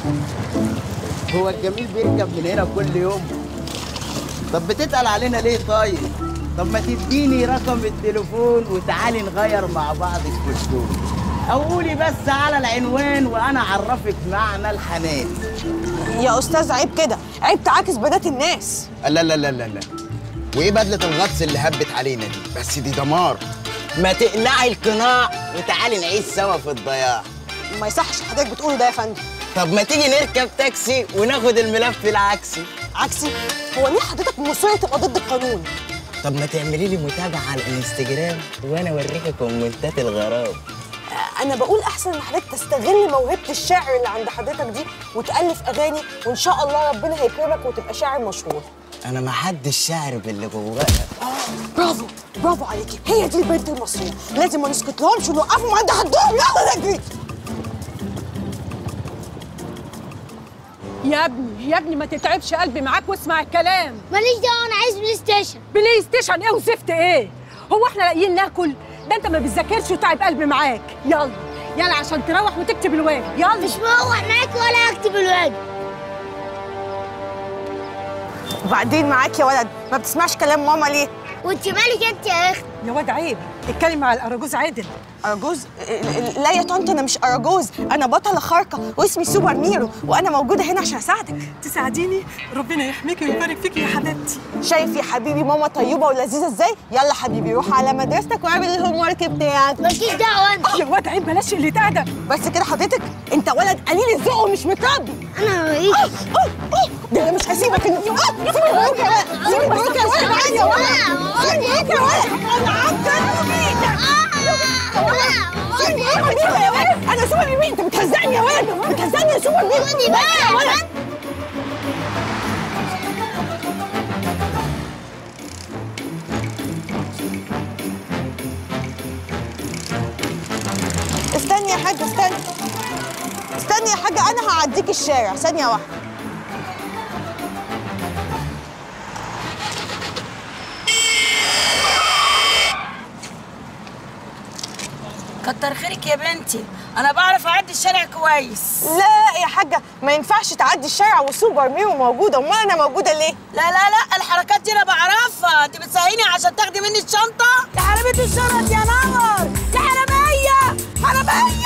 هو الجميل بيركب من هنا كل يوم طب بتتقل علينا ليه طيب طب ما تديني رقم التليفون وتعالي نغير مع بعض الكوستوم او قولي بس على العنوان وانا اعرفك معنى الحنان يا استاذ عيب كده عيب تعاكس بنات الناس لا لا لا لا لا وايه بدله الغطس اللي هبت علينا دي بس دي دمار ما تقلعي القناع وتعالي نعيش سوا في الضياع ما يصحش حضرتك بتقوله ده يا فندم طب ما تيجي نركب تاكسي وناخد الملف العكسي عكسي هو ليه حضرتك مصر تبقى ضد القانون طب ما تعملي لي متابعه على الانستجرام وانا اوريكي كومنتات الغرام آه، انا بقول احسن ان حضرتك تستغل موهبه الشعر اللي عند حضرتك دي وتالف اغاني وان شاء الله ربنا هيكرمك وتبقى شاعر مشهور انا ما حدش شاعر باللي جواها برافو برافو عليكي هي دي البنت المصريه لازم ما نسكت لهمش ونوقفهم عند حدهم يلا نجري يا ابني يا ابني ما تتعبش قلبي معاك واسمع الكلام ماليش دعوه انا عايز بلاي ستيشن بلاي ستيشن ايه وزفت ايه هو احنا لاقيين ناكل ده انت ما بتذاكرش وتعب قلبي معاك يلا يلا عشان تروح وتكتب الواجب يلا مش مروح معاك ولا هكتب الواجب وبعدين معاك يا ولد ما بتسمعش كلام ماما ليه وانت مالك انت يا اخت يا واد عيب اتكلم مع الاراجوز عادل أراجوز لا يا طنط أنا مش أراجوز أنا بطلة خارقة واسمي سوبر ميرو وأنا موجودة هنا عشان أساعدك تساعديني ربنا يحميكي ويبارك فيكي يا حبيبتي شايف يا حبيبي ماما طيبة ولذيذة إزاي يلا حبيبي روح على مدرستك واعمل الهوم ورك بتاعك مالكيش دعوه انت يا واد عيب بلاش قله ادب بس كده حضرتك أنت ولد قليل الذوق ومش متربي انا ماليش أوه، أوه، ده أنا مش هسيبك إن آه، سيب البنوك يا ولد سيب البنوك يا ولد عادي يا ولد سيب البنوك يا ولد أنا عبد سيب البنوك يا ولد أنا سوبر ميرو أنت بتهزقني يا ولد بتهزقني يا سوبر ميرو خدي بقى يا ولد استني يا حاجة استني استني يا حاجة أنا هعديك الشارع ثانية واحدة كتر خيرك يا بنتي انا بعرف اعدي الشارع كويس لا يا حاجة ما ينفعش تعدي الشارع وسوبر ميرو موجودة أمال أنا موجودة ليه؟ لا لا لا الحركات دي انا بعرفها انت بتسهيني عشان تاخدي مني الشنطه يا حراميه الشنط يا نمر يا حراميه حراميه